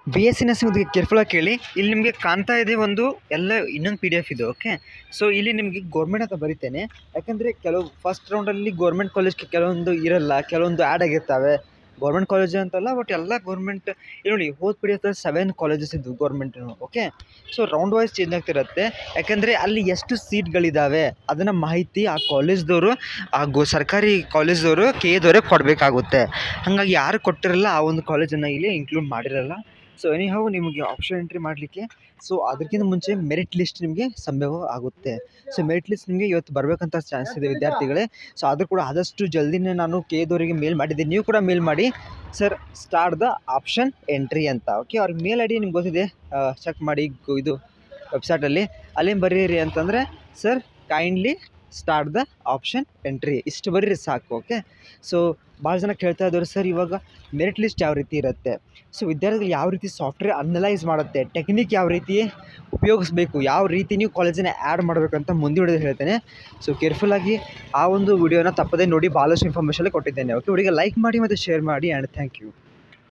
B S C nursing ಬಗ್ಗೆ ಕೇರ್ಫುಲ್ಲಾಗಿ ಕೇಳಿ ಇಲ್ಲಿ ನಿಮಗೆ ಕಾಣ್ತಾ ಇದೆ ಒಂದು ಎಲ್ಲ ಇನ್ನೊಂದು ಪಿ ಡಿ ಎಫ್ ಇದು ಓಕೆ ಸೊ ಇಲ್ಲಿ ನಿಮಗೆ ಗೌರ್ಮೆಂಟ್ ಅಂತ ಬರಿತೇನೆ ಯಾಕಂದರೆ ಕೆಲವು ಫಸ್ಟ್ ರೌಂಡಲ್ಲಿ ಗೌರ್ಮೆಂಟ್ ಕಾಲೇಜ್ಗೆ ಕೆಲವೊಂದು ಇರಲ್ಲ ಕೆಲವೊಂದು ಆ್ಯಡ್ ಆಗಿರ್ತವೆ ಗೌರ್ಮೆಂಟ್ ಕಾಲೇಜ್ ಅಂತಲ್ಲ ಬಟ್ ಎಲ್ಲ ಗೌರ್ಮೆಂಟ್ ಇಲ್ಲಿ ನೋಡಿ ಹೋದ P D F seven colleges ಇದ್ದವು government okay so round wise change ಆಗ್ತಿರುತ್ತೆ ಯಾಕಂದರೆ ಅಲ್ಲಿ ಎಷ್ಟು ಸೀಟ್ಗಳಿದ್ದಾವೆ ಅದನ್ನು ಮಾಹಿತಿ ಆ ಕಾಲೇಜ್ದವರು ಆ ಗೋ ಸರ್ಕಾರಿ ಕಾಲೇಜ್ದವರು ಕೆ ಎದವರೇ ಕೊಡಬೇಕಾಗುತ್ತೆ ಹಾಗಾಗಿ ಯಾರು ಕೊಟ್ಟಿರಲ್ಲ ಆ ಒಂದು ಕಾಲೇಜನ್ನು ಇಲ್ಲಿ ಇನ್ಕ್ಲೂಡ್ ಮಾಡಿರಲ್ಲ ಸೊ ಎನಿ ಹೌ ನಿಮಗೆ ಆಪ್ಷನ್ ಎಂಟ್ರಿ ಮಾಡಲಿಕ್ಕೆ ಸೊ ಅದಕ್ಕಿಂತ ಮುಂಚೆ ಮೆರಿಟ್ ಲಿಸ್ಟ್ ನಿಮಗೆ ಸಂಭವ ಆಗುತ್ತೆ ಸೊ ಮೆರಿಟ್ ಲಿಸ್ಟ್ ನಿಮಗೆ ಇವತ್ತು ಬರಬೇಕಂತ ಚಾನ್ಸ್ ಇದೆ ವಿದ್ಯಾರ್ಥಿಗಳೇ ಸೊ ಆದರೂ ಕೂಡ ಆದಷ್ಟು ಜಲ್ದಿನೇ ನಾನು ಕೆ ಎದವರಿಗೆ ಮೇಲ್ ಮಾಡಿದ್ದೆ ನೀವು ಕೂಡ ಮೇಲ್ ಮಾಡಿ sir start the option entry ಅಂತ ಓಕೆ ಅವ್ರಿಗೆ ಮೇಲ್ ಐ ಡಿ ನಿಮ್ಗೆ ಗೊತ್ತಿದೆ ಚೆಕ್ ಮಾಡಿ ಗು- ಇದು ವೆಬ್ಸೈಟಲ್ಲಿ ಅಲ್ಲೇನು ಬರೀರಿ ಅಂತಂದರೆ sir kindly start the option entry ಇಷ್ಟು ಬರೀರಿ ಸಾಕು ಓಕೆ ಸೊ ಭಾಳ ಜನ ಕೇಳ್ತಾ ಇದ್ದಾರೆ ಸರ್ ಇವಾಗ ಮೆರಿಟ್ ಲಿಸ್ಟ್ ಯಾವ ರೀತಿ ಇರುತ್ತೆ ಸೊ ವಿದ್ಯಾರ್ಥಿಗಳು ಯಾವ ರೀತಿ ಸಾಫ್ಟ್ವೇರ್ ಅನಲೈಸ್ ಮಾಡುತ್ತೆ ಟೆಕ್ನಿಕ್ ಯಾವ ರೀತಿ ಉಪಯೋಗಿಸ್ಬೇಕು ಯಾವ ರೀತಿ ನೀವು ಕಾಲೇಜನ್ನು ಆ್ಯಡ್ ಮಾಡಬೇಕಂತ ಮುಂದೆ ಹಿಡಿದು ಹೇಳ್ತೇನೆ ಸೊ ಕೇರ್ಫುಲ್ಲಾಗಿ ಆ ಒಂದು ವಿಡಿಯೋನ ತಪ್ಪದೇ ನೋಡಿ ಭಾಳಷ್ಟು ಇನ್ಫಾರ್ಮೇಷನ್ ಕೊಟ್ಟಿದ್ದೇನೆ ಓಕೆ ಹುಡುಗ ಲೈಕ್ ಮಾಡಿ ಮತ್ತು ಶೇರ್ ಮಾಡಿ ಆ್ಯಂಡ್ ಥ್ಯಾಂಕ್ ಯು